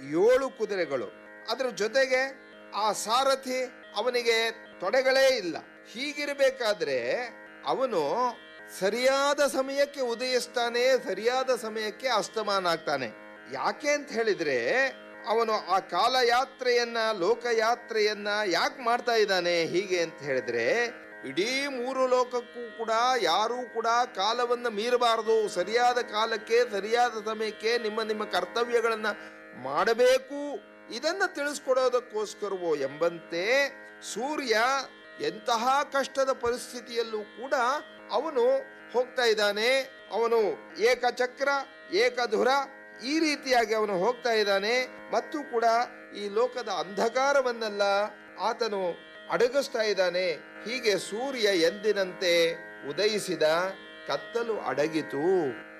ಏಳು ಕುದುರೆಗಳು ಅದರ ಜೊತೆಗೆ ಆ ಸಾರಥಿ ಅವನಿಗೆ ತೊಡೆಗಳೇ ಇಲ್ಲ ಹೀಗಿರಬೇಕಾದ್ರೆ ಅವನು ಸರಿಯಾದ ಸಮಯಕ್ಕೆ ಉದಯಿಸ್ತಾನೆ ಸರಿಯಾದ ಸಮಯಕ್ಕೆ ಅಸ್ತಮಾನ ಆಗ್ತಾನೆ ಯಾಕೆ ಅಂತ ಹೇಳಿದ್ರೆ ಅವನು ಆ ಕಾಲಯಾತ್ರೆಯನ್ನ ಲೋಕಯಾತ್ರೆಯನ್ನ ಯಾಕೆ ಮಾಡ್ತಾ ಇದ್ದಾನೆ ಹೀಗೆ ಅಂತ ಹೇಳಿದ್ರೆ ಇಡೀ ಮೂರು ಲೋಕಕ್ಕೂ ಕೂಡ ಯಾರೂ ಕೂಡ ಕಾಲವನ್ನು ಮೀರಬಾರದು ಸರಿಯಾದ ಕಾಲಕ್ಕೆ ಸರಿಯಾದ ಸಮಯಕ್ಕೆ ನಿಮ್ಮ ನಿಮ್ಮ ಕರ್ತವ್ಯಗಳನ್ನ ಮಾಡಬೇಕು ಇದನ್ನ ತಿಳಿಸ್ಕೊಡೋದಕ್ಕೋಸ್ಕರವೋ ಎಂಬಂತೆ ಸೂರ್ಯ ಎಂತಹ ಕಷ್ಟದ ಪರಿಸ್ಥಿತಿಯಲ್ಲೂ ಕೂಡ ಅವನು ಹೋಗ್ತಾ ಇದ್ದಾನೆ ಅವನು ಏಕಚಕ್ರ ಏಕಧುರ ಈ ರೀತಿಯಾಗಿ ಅವನು ಹೋಗ್ತಾ ಇದ್ದಾನೆ ಮತ್ತು ಕೂಡ ಈ ಲೋಕದ ಅಂಧಕಾರವನ್ನೆಲ್ಲ ಆತನು ಅಡಗಿಸ್ತಾ ಇದ್ದಾನೆ ಹೀಗೆ ಸೂರ್ಯ ಎಂದಿನಂತೆ ಉದಯಿಸಿದ ಕತ್ತಲು ಅಡಗಿತು